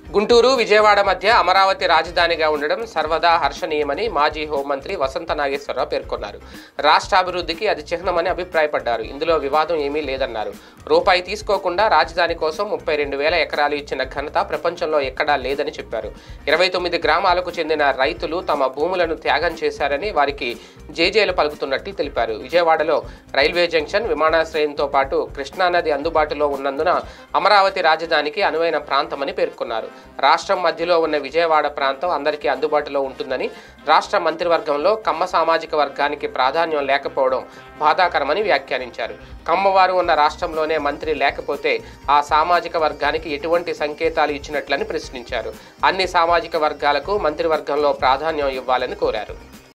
గుంటూరు విజయవాడ మధ్య అమరావతి రాజధానిగా ఉండడం సర్వదా హర్షణీయమని మాజీ హోంమంత్రి వసంత నాగేశ్వరరావు పేర్కొన్నారు రాష్ట్ర అభివృద్ధికి అది చిహ్నమని అభిప్రాయపడ్డారు ఇందులో వివాదం ఏమీ లేదన్నారు రూపాయి తీసుకోకుండా రాజధాని కోసం ముప్పై రెండు వేల ఎకరాలు ఇచ్చిన ఘనత ప్రపంచంలో ఎక్కడా లేదని చెప్పారు ఇరవై తొమ్మిది గ్రామాలకు చెందిన రైతులు తమ భూములను త్యాగం చేశారని వారికి జేజేలు పలుకుతున్నట్లు తెలిపారు విజయవాడలో రైల్వే జంక్షన్ విమానాశ్రయంతో పాటు కృష్ణానది అందుబాటులో ఉన్నందున అమరావతి రాజధానికి అనువైన ప్రాంతమని పేర్కొన్నారు రాష్ట్రం మధ్యలో ఉన్న విజయవాడ ప్రాంతం అందరికీ అందుబాటులో ఉంటుందని రాష్ట్ర మంత్రివర్గంలో కమ్మ సామాజిక వర్గానికి ప్రాధాన్యం లేకపోవడం బాధాకరమని వ్యాఖ్యానించారు కమ్మవారు ఉన్న రాష్ట్రంలోనే మంత్రి లేకపోతే ఆ సామాజిక వర్గానికి ఎటువంటి సంకేతాలు ఇచ్చినట్లని ప్రశ్నించారు అన్ని సామాజిక వర్గాలకు మంత్రివర్గంలో ప్రాధాన్యం ఇవ్వాలని కోరారు